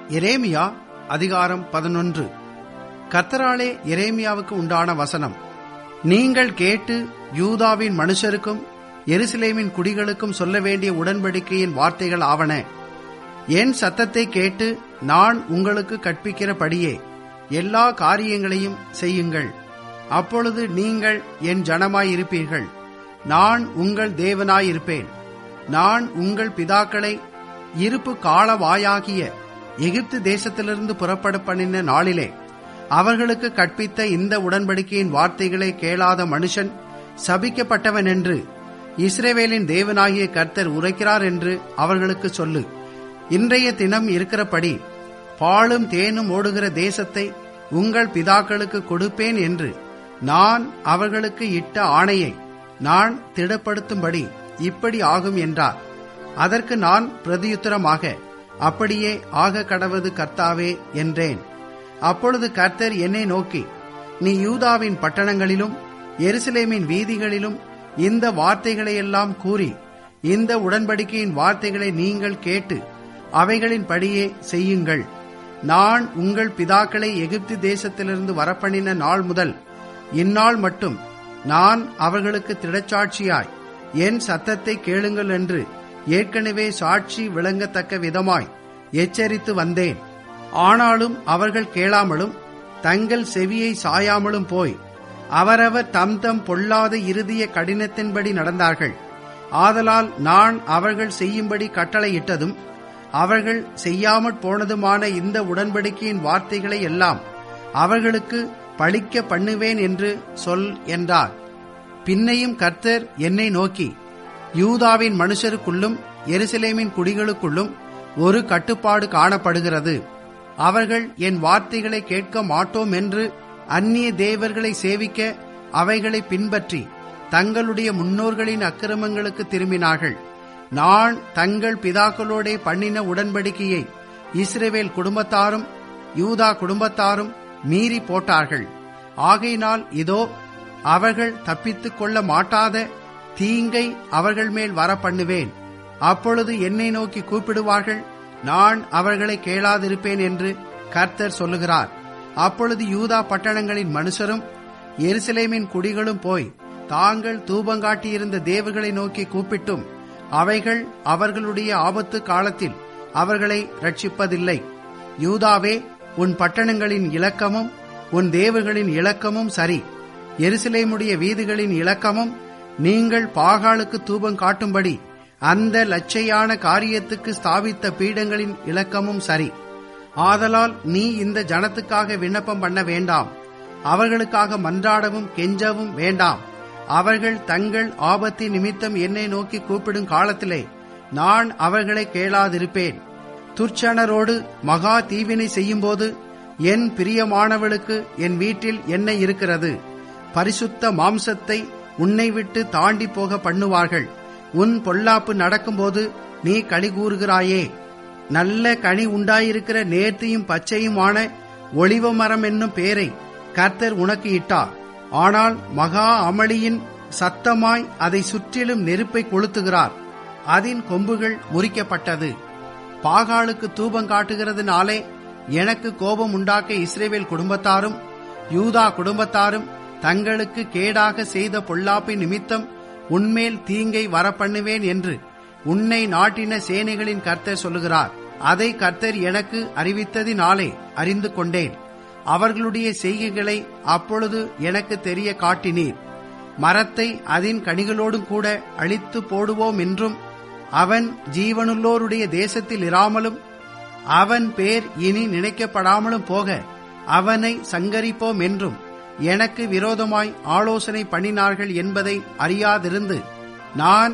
எரேமியா அதிகாரம் பதினொன்று கத்தராலே எரேமியாவுக்கு உண்டான வசனம் நீங்கள் கேட்டு யூதாவின் மனுஷருக்கும் எருசலேமின் குடிகளுக்கும் சொல்ல வேண்டிய உடன்படிக்கையின் வார்த்தைகள் ஆவன என் சத்தத்தை கேட்டு நான் உங்களுக்கு கற்பிக்கிறபடியே எல்லா காரியங்களையும் செய்யுங்கள் அப்பொழுது நீங்கள் என் ஜனமாயிருப்பீர்கள் நான் உங்கள் தேவனாயிருப்பேன் நான் உங்கள் பிதாக்களை இருப்பு காலவாயாகிய எகிப்து தேசத்திலிருந்து புறப்பட பண்ணின நாளிலே அவர்களுக்கு கற்பித்த இந்த உடன்படிக்கையின் வார்த்தைகளை கேளாத மனுஷன் சபிக்கப்பட்டவன் என்று இஸ்ரேவேலின் தேவனாகிய கர்த்தர் உரைக்கிறார் என்று அவர்களுக்கு சொல்லு இன்றைய தினம் இருக்கிறபடி பாலும் தேனும் ஓடுகிற தேசத்தை உங்கள் பிதாக்களுக்கு கொடுப்பேன் என்று நான் அவர்களுக்கு இட்ட ஆணையை நான் திடப்படுத்தும்படி இப்படி ஆகும் என்றார் அதற்கு நான் பிரதியுத்தரமாக அப்படியே ஆக கடவது கர்த்தாவே என்றேன் அப்பொழுது கர்த்தர் என்னை நோக்கி நீ யூதாவின் பட்டணங்களிலும் எருசலேமின் வீதிகளிலும் இந்த வார்த்தைகளையெல்லாம் கூறி இந்த உடன்படிக்கையின் வார்த்தைகளை நீங்கள் கேட்டு அவைகளின் படியே செய்யுங்கள் நான் உங்கள் பிதாக்களை எகிப்து தேசத்திலிருந்து வரப்பண்ணின நாள் முதல் இந்நாள் மட்டும் நான் அவர்களுக்கு திடச்சாட்சியாய் என் சத்தத்தை கேளுங்கள் என்று ஏற்கனவே சாட்சி விளங்கத்தக்க விதமாய் எச்சரித்து வந்தேன் ஆனாலும் அவர்கள் கேளாமலும் தங்கள் செவியை சாயாமலும் போய் அவரவர் தம் தம் பொல்லாத இறுதிய கடினத்தின்படி நடந்தார்கள் ஆதலால் நான் அவர்கள் செய்யும்படி கட்டளையிட்டதும் அவர்கள் செய்யாமற் போனதுமான இந்த உடன்படிக்கையின் வார்த்தைகளை எல்லாம் அவர்களுக்கு பழிக்க பண்ணுவேன் என்று சொல் என்றார் பின்னையும் கர்த்தர் என்னை நோக்கி யூதாவின் மனுஷருக்குள்ளும் எருசலேமின் குடிகளுக்குள்ளும் ஒரு கட்டுப்பாடு காணப்படுகிறது அவர்கள் என் வார்த்தைகளை கேட்க மாட்டோம் என்று அந்நிய தேவர்களை சேவிக்க அவைகளை பின்பற்றி தங்களுடைய முன்னோர்களின் அக்கிரமங்களுக்கு திரும்பினார்கள் நான் தங்கள் பிதாக்களோடே பண்ணின உடன்படிக்கையை இஸ்ரேவேல் குடும்பத்தாரும் யூதா குடும்பத்தாரும் மீறி போட்டார்கள் ஆகையினால் இதோ அவர்கள் தப்பித்துக் கொள்ள மாட்டாத தீங்கை அவர்கள் மேல் வர பண்ணுவேன் அப்பொழுது என்னை நோக்கி கூப்பிடுவார்கள் நான் அவர்களை கேளாதிருப்பேன் என்று கர்த்தர் சொல்லுகிறார் அப்பொழுது யூதா பட்டணங்களின் மனுஷரும் எருசலேமின் குடிகளும் போய் தாங்கள் தூபங்காட்டியிருந்த தேவர்களை நோக்கி கூப்பிட்டும் அவைகள் அவர்களுடைய ஆபத்து காலத்தில் அவர்களை ரட்சிப்பதில்லை யூதாவே உன் பட்டணங்களின் இலக்கமும் உன் தேவர்களின் இலக்கமும் சரி எருசலேமுடைய வீதிகளின் இலக்கமும் நீங்கள் பாகாலுக்கு தூபம் காட்டும்படி அந்த லட்சையான காரியத்துக்கு ஸ்தாபித்த பீடங்களின் இலக்கமும் சரி ஆதலால் நீ இந்த ஜனத்துக்காக விண்ணப்பம் பண்ண வேண்டாம் அவர்களுக்காக மன்றாடவும் கெஞ்சவும் வேண்டாம் அவர்கள் தங்கள் ஆபத்தின் நிமித்தம் என்னை நோக்கி கூப்பிடும் காலத்திலே நான் அவர்களை கேளாதிருப்பேன் துர்ச்சனரோடு மகா தீவினை செய்யும்போது என் பிரியமானவளுக்கு என் வீட்டில் என்ன இருக்கிறது பரிசுத்த மாம்சத்தை உன்னை விட்டு தாண்டி போக பண்ணுவார்கள் உன் பொல்லாப்பு நடக்கும்போது நீ களி கூறுகிறாயே நல்ல கனி உண்டாயிருக்கிற நேர்த்தியும் பச்சையுமான ஒளிவ மரம் என்னும் பேரை கர்த்தர் உனக்கு இட்டார் ஆனால் மகா அமளியின் சத்தமாய் அதை சுற்றிலும் நெருப்பை கொளுத்துகிறார் அதன் கொம்புகள் முறிக்கப்பட்டது பாகாலுக்கு தூபம் காட்டுகிறதுனாலே எனக்கு கோபம் உண்டாக்க இஸ்ரேவேல் குடும்பத்தாரும் யூதா குடும்பத்தாரும் தங்களுக்கு கேடாக செய்த பொல்லாப்பின் நிமித்தம் உன்மேல் தீங்கை வரப்பண்ணுவேன் என்று உன்னை நாட்டின சேனைகளின் கர்த்தர் சொல்லுகிறார் அதை கர்த்தர் எனக்கு அறிவித்ததினாலே அறிந்து கொண்டேன் அவர்களுடைய செய்கைகளை அப்பொழுது எனக்கு தெரிய காட்டினீர் மரத்தை அதன் கனிகளோடும் கூட அழித்து போடுவோம் என்றும் அவன் ஜீவனுள்ளோருடைய தேசத்தில் இராமலும் அவன் பேர் இனி நினைக்கப்படாமலும் போக அவனை சங்கரிப்போம் என்றும் எனக்கு விரோதமாய் ஆலோசனை பண்ணினார்கள் என்பதை அறியாதிருந்து நான்